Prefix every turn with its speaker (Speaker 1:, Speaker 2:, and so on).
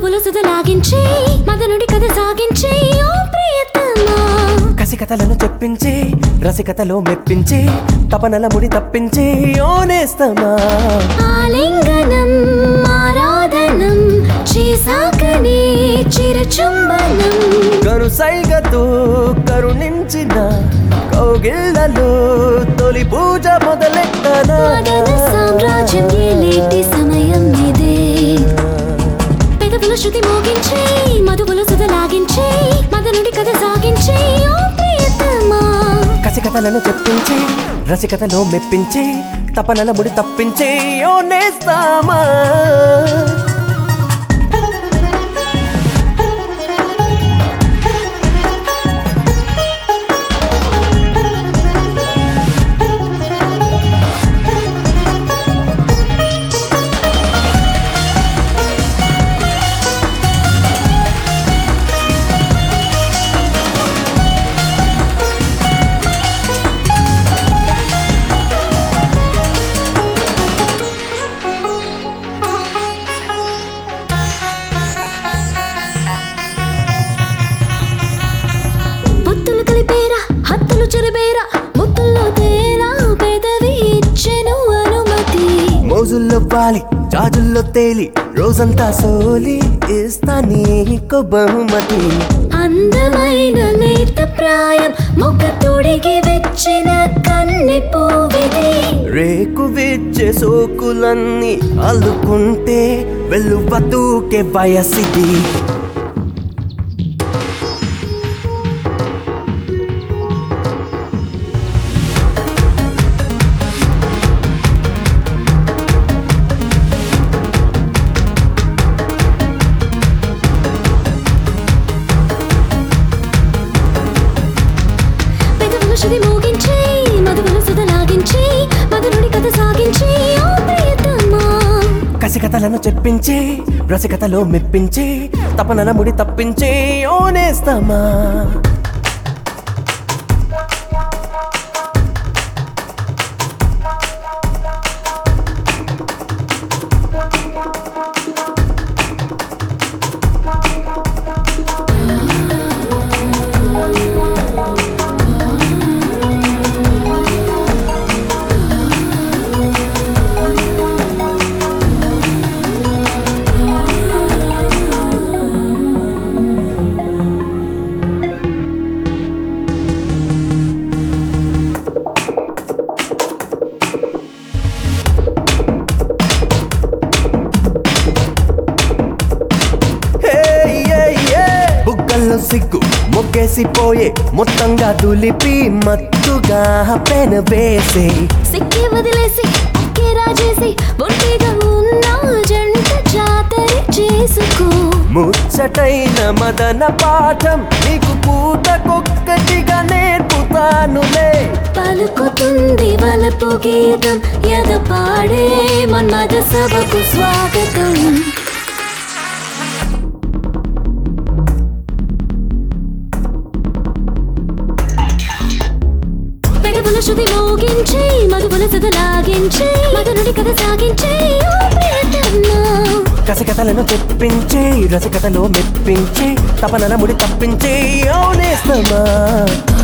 Speaker 1: మధువుల సుధ లాగించి మదనుడి కథ సాగించి ఓ ప్రియతమా
Speaker 2: కసికథలను తెప్పించి రసికథలో మెప్పించి తపనల ముడి తప్పించి ఓనేస్తమా
Speaker 1: ఆలింగనం ఆరాధనం చేసాకనే చిరచుంబనం
Speaker 2: కరు సైగతో కరుణించిన కౌగిళ్ళలో తొలి పూజ మొదలెట్టనా
Speaker 1: మదన సామ్రాజ్యం ఏలేటి సమయం ఇదే పెదవుల శృతి మోగించి మధువుల సుధ లాగించి మదనుడి కథ సాగించి ఓ ప్రియతమా
Speaker 2: కసికథలను తెప్పించి రసికథలో మెప్పించి తపనల ముడి తప్పించి ఓనేస్తామా
Speaker 1: పొత్తులు కలిపేరా హత్తులు చెరబేరా ముత్తుల్లో తేరా పెదవి ఇచ్చెను అనుమతి
Speaker 2: మోజుల్లో వాలి జాజుల్లో తేలి రోజంతా సోలి ఇస్తా నీకు బహుమతి
Speaker 1: అందమైన లేత ప్రాయం మొగ్గ తొడిగి వెచ్చిన కన్నె పువ్విది
Speaker 2: రేకు విచ్చే సోకులన్నీ అల్లుకుంటే వెళ్ళు బతుకే వయసిది
Speaker 1: పెదవుల శుది మోగించి మధువుల సుధ లాగించి మధురుడి కథ సాగించి ఓ ప్రియతమా
Speaker 2: కసికథలను చెప్పించి రసికథలో మెప్పించి తపనల ముడి తప్పించి ఓనేస్తామా హే, యే, యే. బుగ్గల్లో సిగ్గు మొగ్గేసిపోయే మొత్తంగా దులిపి మత్తుగా పెన వేసే
Speaker 1: సిక్కి వదిలేసి అక్కే రాజేసి ఒంటిగా ఉన్న జంట జాతర చేసుకో
Speaker 2: ముచ్చటైన మదన పాఠం నీకు పూటకొక్కటిగా నేర్పుతానులే
Speaker 1: పలుకుతుంది వలపు గీతం ఎద పాడే మన్మద సభకు స్వాగతం పెదవుల శుద్ధి మోగించి మధువుల సుధ లాగించి మధునుడి కథ సాగించి ఓ ప్రియతమా
Speaker 2: కసకథలను తెప్పించి రసకథలో మెప్పించి తపనల ముడి తప్పించి ఓనేస్తమా